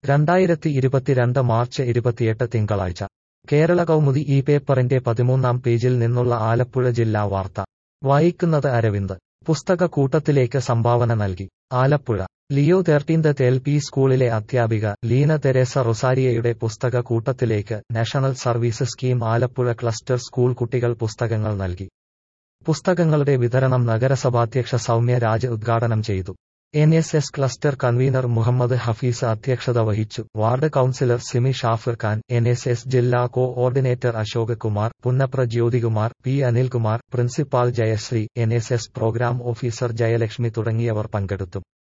രണ്ടായിരത്തി ഇരുപത്തിരണ്ട് മാർച്ച് ഇരുപത്തിയെട്ട് തിങ്കളാഴ്ച കേരള കൗമുദി ഈ പേപ്പറിന്റെ പതിമൂന്നാം പേജിൽ നിന്നുള്ള ആലപ്പുഴ ജില്ലാ വാർത്ത വായിക്കുന്നത് അരവിന്ദ് പുസ്തക കൂട്ടത്തിലേക്ക് സംഭാവന നൽകി Alappuzha Leo thirteenth L P സ്കൂളിലെ അധ്യാപിക ലീന തെരേസ റൊസാരിയയുടെ പുസ്തക കൂട്ടത്തിലേക്ക് national service scheme Alappuzha cluster school കുട്ടികൾ പുസ്തകങ്ങൾ നൽകി പുസ്തകങ്ങളുടെ വിതരണം നഗരസഭാധ്യക്ഷ സൗമ്യ രാജ് ഉദ്ഘാടനം ചെയ്തു N S S cluster convener Muhammad Hafeez അധ്യക്ഷത വഹിച്ചു ward councillor Simi Shafir Khan N S S ജില്ലാ coordinator Ashok Kumar Punnapra Jyothikumar P Anilkumar principal Jayashree N S S programme officer Jayalakshmi തുടങ്ങിയവർ പങ്കെടുത്തു